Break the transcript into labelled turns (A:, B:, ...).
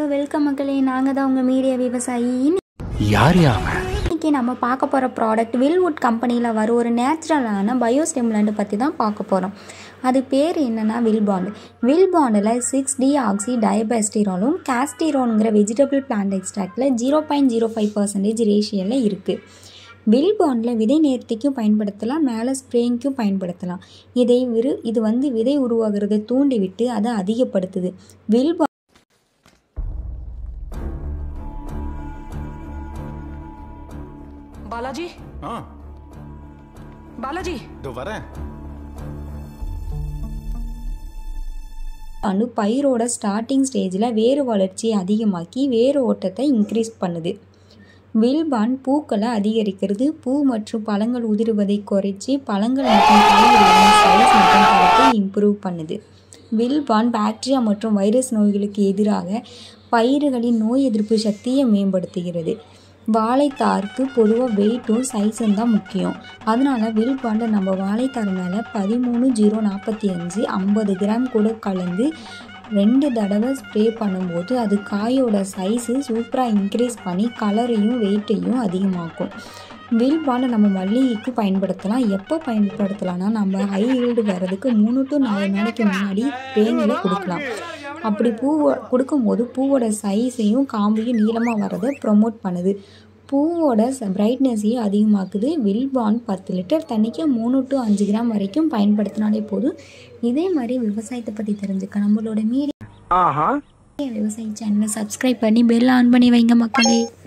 A: welcome மக்களே நாங்கள் தான் உங்கள் மீடியா விவசாயி
B: யார் அவன்
A: இன்னைக்கு நம்ம பார்க்க போகிற ப்ராடக்ட் வில்வுட் கம்பெனியில் வர ஒரு நேச்சுரலான பயோஸ்டிமுலண்ட் பற்றி தான் பார்க்க போகிறோம் அது பேர் என்னென்னா வில்பாண்ட் வில்பாண்டில் சிக்ஸ் டி ஆக்சி டயபெஸ்டிராலும் காஸ்டிரோனுங்கிற வெஜிடபிள் பிளான்ட் எக்ஸ்ட்ராக்டில் zero point zero five percentage ரேஷியோவில் இருக்குது வில் பாண்டில் விதை நேர்த்திக்கும் பயன்படுத்தலாம் மேலே ஸ்ப்ரேயிங்க்கும் பயன்படுத்தலாம் இதை விரு இது வந்து விதை உருவாகிறதை தூண்டிவிட்டு அதை அதிகப்படுத்துது வில்
C: बालाजी
D: ஆ
C: बालाजी
D: இதோ வரேன்
A: அணு பயிரோட ஸ்டார்டிங் ஸ்டேஜில் வேறு வளர்ச்சியை அதிகமாக்கி வேறு ஓட்டத்தை இன்க்ரீஸ் பண்ணுது வில்பான் பூக்களை அதிகரிக்கிறது பூ மற்றும் பழங்கள் உதிருவதை குறைச்சி பழங்கள் மற்றும் காய்கறிகளின் சைஸ் மற்றும் தரத்தை இம்ப்ரூவ் பண்ணுது வில்பான் பாக்டீரியா மற்றும் வைரஸ் நோய்களுக்கு எதிராக பயிர்களின் நோய் எதிர்ப்பு சக்தியை மேம்படுத்துகிறது வாழைத்தாருக்கு பொதுவாக வெயிட்டும் சைஸும் தான் முக்கியம் அதனால வில்பாண்டை நம்ம வாழைத்தார் மேலே பதிமூணு ஜீரோ நாற்பத்தி அஞ்சு ஐம்பது கிராம் கூட கலந்து ரெண்டு தடவை ஸ்ப்ரே பண்ணும்போது அது காயோட சைஸு சூப்பராக இன்க்ரீஸ் பண்ணி கலரையும் வெயிட்டையும் அதிகமாக்கும் வில் பாண்டை நம்ம மல்லிகைக்கு பயன்படுத்தலாம் எப்போ பயன்படுத்தலாம்னா நம்ம ஹை ஈல்டு வர்றதுக்கு மூணு டு நாலு நாளைக்கு முன்னாடி ட்ரெயினில் கொடுக்கலாம் அப்படி பூ கொடுக்கும்போது பூவோட சைஸையும் காம்பையும் நீளமாக வர்றதை ப்ரொமோட் பண்ணுது பூவோட பிரைட்னஸையும் அதிகமாக்குது வில்பான் பத்து லிட்டர் தண்ணிக்கு மூணு டு அஞ்சு கிராம் வரைக்கும் பயன்படுத்தினாலே போதும் இதே மாதிரி விவசாயத்தை பற்றி தெரிஞ்சுக்க நம்மளோட மீடியா விவசாய சேனலை சப்ஸ்கிரைப் பண்ணி பெல் ஆன் பண்ணி வைங்க மக்களே